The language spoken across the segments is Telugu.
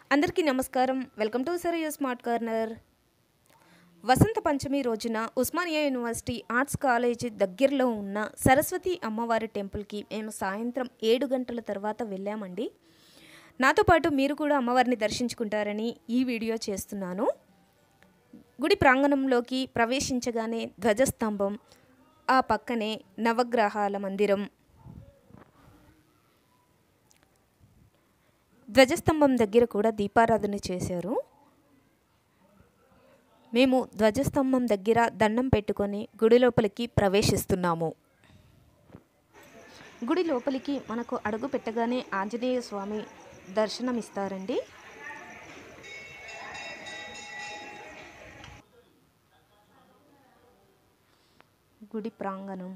అందరికీ నమస్కారం వెల్కమ్ టు సరియో స్మార్ట్ కార్నర్ వసంత పంచమి రోజున ఉస్మానియా యూనివర్సిటీ ఆర్ట్స్ కాలేజ్ దగ్గరలో ఉన్న సరస్వతి అమ్మవారి టెంపుల్కి మేము సాయంత్రం ఏడు గంటల తర్వాత వెళ్ళామండి నాతో పాటు మీరు కూడా అమ్మవారిని దర్శించుకుంటారని ఈ వీడియో చేస్తున్నాను గుడి ప్రాంగణంలోకి ప్రవేశించగానే ధ్వజస్తంభం ఆ పక్కనే నవగ్రహాల మందిరం ధ్వజస్తంభం దగ్గర కూడా దీపారాధన చేశారు మేము ధ్వజస్తంభం దగ్గర దండం పెట్టుకొని గుడి లోపలికి ప్రవేశిస్తున్నాము గుడి లోపలికి మనకు అడుగు పెట్టగానే ఆంజనేయ స్వామి దర్శనమిస్తారండి గుడి ప్రాంగణం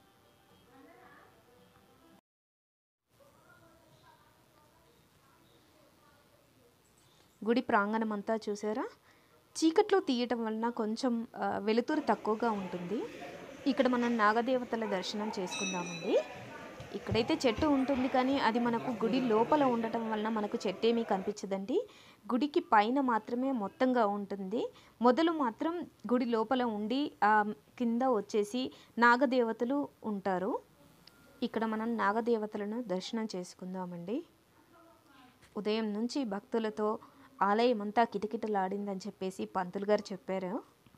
గుడి ప్రాంగణం అంతా చూసారా చీకట్లో తీయటం వలన కొంచెం ఆ, వెలుతురు తక్కువగా ఉంటుంది ఇక్కడ మనం నాగదేవతల దర్శనం చేసుకుందామండి ఇక్కడైతే చెట్టు ఉంటుంది కానీ అది మనకు గుడి లోపల ఉండటం వలన మనకు చెట్టు ఏమీ కనిపించదండి గుడికి పైన మాత్రమే మొత్తంగా ఉంటుంది మొదలు మాత్రం గుడి లోపల ఉండి ఆ కింద వచ్చేసి నాగదేవతలు ఉంటారు ఇక్కడ మనం నాగదేవతలను దర్శనం చేసుకుందామండి ఉదయం నుంచి భక్తులతో ఆలయం అంతా కిటకిటలాడిందని చెప్పేసి పంతులు గారు చెప్పారు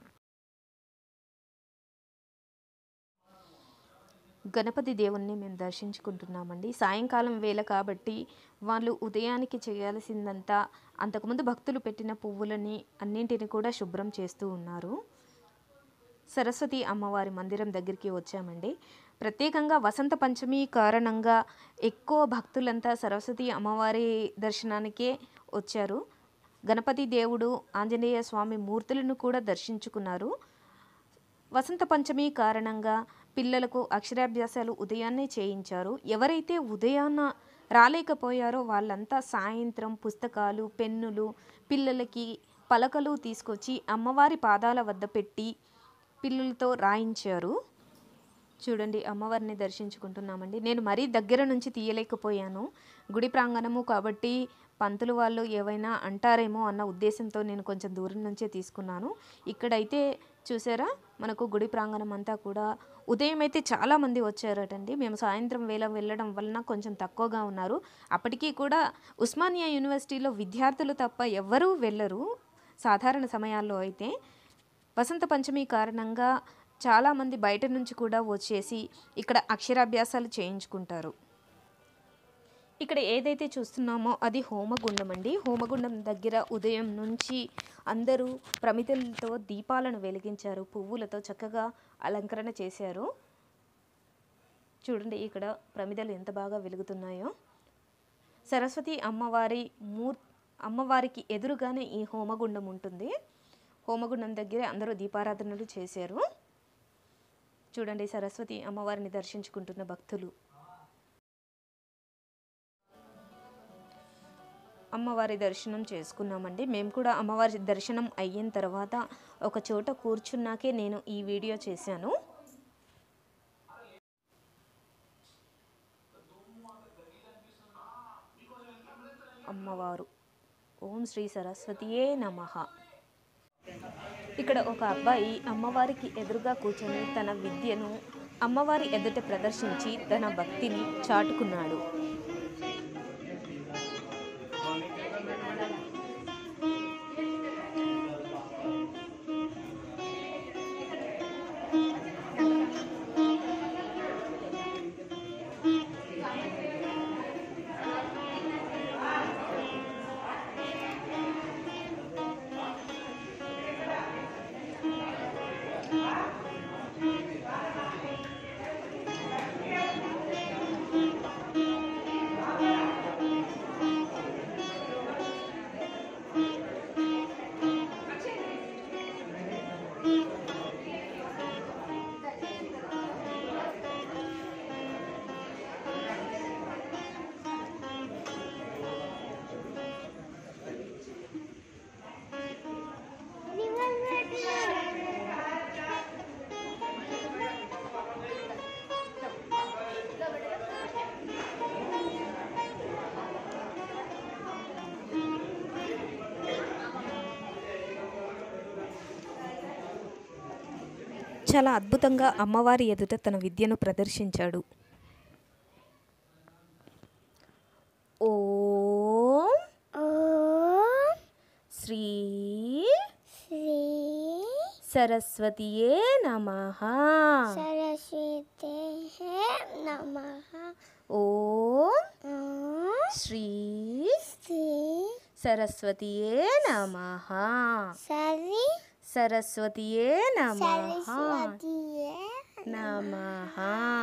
గణపతి దేవుణ్ణి మేము దర్శించుకుంటున్నామండి సాయంకాలం వేళ కాబట్టి వాళ్ళు ఉదయానికి చేయాల్సిందంతా అంతకుముందు భక్తులు పెట్టిన పువ్వులని అన్నింటిని కూడా శుభ్రం చేస్తూ ఉన్నారు సరస్వతి అమ్మవారి మందిరం దగ్గరికి వచ్చామండి ప్రత్యేకంగా వసంత పంచమి కారణంగా ఎక్కువ భక్తులంతా సరస్వతి అమ్మవారి దర్శనానికే వచ్చారు గణపతి దేవుడు ఆంజనేయ స్వామి మూర్తులను కూడా దర్శించుకున్నారు వసంత పంచమి కారణంగా పిల్లలకు అక్షరాభ్యాసాలు ఉదయాన్నే చేయించారు ఎవరైతే ఉదయాన్న రాలేకపోయారో వాళ్ళంతా సాయంత్రం పుస్తకాలు పెన్నులు పిల్లలకి పలకలు తీసుకొచ్చి అమ్మవారి పాదాల వద్ద పెట్టి పిల్లలతో రాయించారు చూడండి అమ్మవారిని దర్శించుకుంటున్నామండి నేను మరీ దగ్గర నుంచి తీయలేకపోయాను గుడి ప్రాంగణము కాబట్టి పంతులు వాళ్ళు ఏవైనా అంటారేమో అన్న ఉద్దేశంతో నేను కొంచెం దూరం నుంచే తీసుకున్నాను ఇక్కడైతే చూసారా మనకు గుడి ప్రాంగణం అంతా కూడా ఉదయం అయితే చాలామంది వచ్చారటండి మేము సాయంత్రం వేళ వెళ్ళడం వలన కొంచెం తక్కువగా ఉన్నారు అప్పటికీ కూడా ఉస్మానియా యూనివర్సిటీలో విద్యార్థులు తప్ప ఎవ్వరూ వెళ్ళరు సాధారణ సమయాల్లో అయితే వసంత పంచమి కారణంగా చాలామంది బయట నుంచి కూడా వచ్చేసి ఇక్కడ అక్షరాభ్యాసాలు చేయించుకుంటారు ఇక్కడ ఏదైతే చూస్తున్నామో అది హోమగుండం అండి హోమగుండం దగ్గర ఉదయం నుంచి అందరూ ప్రమిదలతో దీపాలను వెలిగించారు పువ్వులతో చక్కగా అలంకరణ చేశారు చూడండి ఇక్కడ ప్రమిదలు ఎంత బాగా వెలుగుతున్నాయో సరస్వతి అమ్మవారి మూర్ అమ్మవారికి ఎదురుగానే ఈ హోమగుండం ఉంటుంది హోమగుండం దగ్గర అందరూ దీపారాధనలు చేశారు చూడండి సరస్వతి అమ్మవారిని దర్శించుకుంటున్న భక్తులు అమ్మవారి దర్శనం చేసుకున్నామండి మేము కూడా అమ్మవారి దర్శనం అయిన తర్వాత ఒక చోట కూర్చున్నాకే నేను ఈ వీడియో చేశాను అమ్మవారు ఓం శ్రీ సరస్వతియే నమః ఇక్కడ ఒక అబ్బాయి అమ్మవారికి ఎదురుగా కూర్చొని తన విద్యను అమ్మవారి ఎదుట ప్రదర్శించి తన భక్తిని చాటుకున్నాడు చాలా అద్భుతంగా అమ్మవారి ఎదుట తన విద్యను ప్రదర్శించాడు ఓం ఓం శ్రీ శ్రీ సరస్వతియే నమః సరస్వతే నమః ఓం ఓం శ్రీ శ్రీ సరస్వతియే నమః సరి సరస్వతియే నమః సరస్వతియే నమః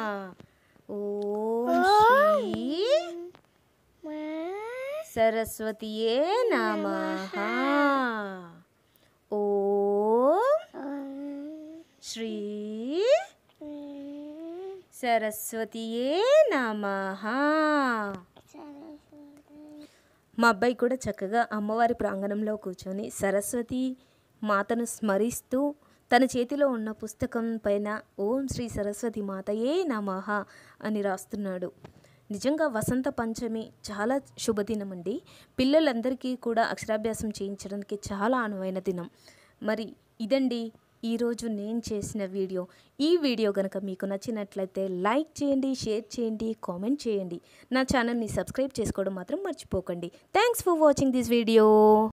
ఓం శ్రీ మా సరస్వతియే నమః ఓం ఓం శ్రీ శ్రీ సరస్వతియే నమః సరస్వతి మా అబ్బాయి కూడా చక్కగా అమ్మవారి ప్రాంగణంలో కూర్చొని సరస్వతి మాతను స్మరిస్తూ తన చేతిలో ఉన్న పుస్తకం పైన ఓం శ్రీ సరస్వతి మాతయే నమః అని రాస్తున్నాడు నిజంగా వసంత పంచమి చాలా శుభదినం అండి పిల్లలందరికీ కూడా అక్షరాభ్యాసం చేయించడానికి చాలా అనువైన దినం మరి ఇదండి ఈరోజు నేను చేసిన వీడియో ఈ వీడియో కనుక మీకు నచ్చినట్లయితే లైక్ చేయండి షేర్ చేయండి కామెంట్ చేయండి నా ఛానల్ని సబ్స్క్రైబ్ చేసుకోవడం మాత్రం మర్చిపోకండి thanks for watching this video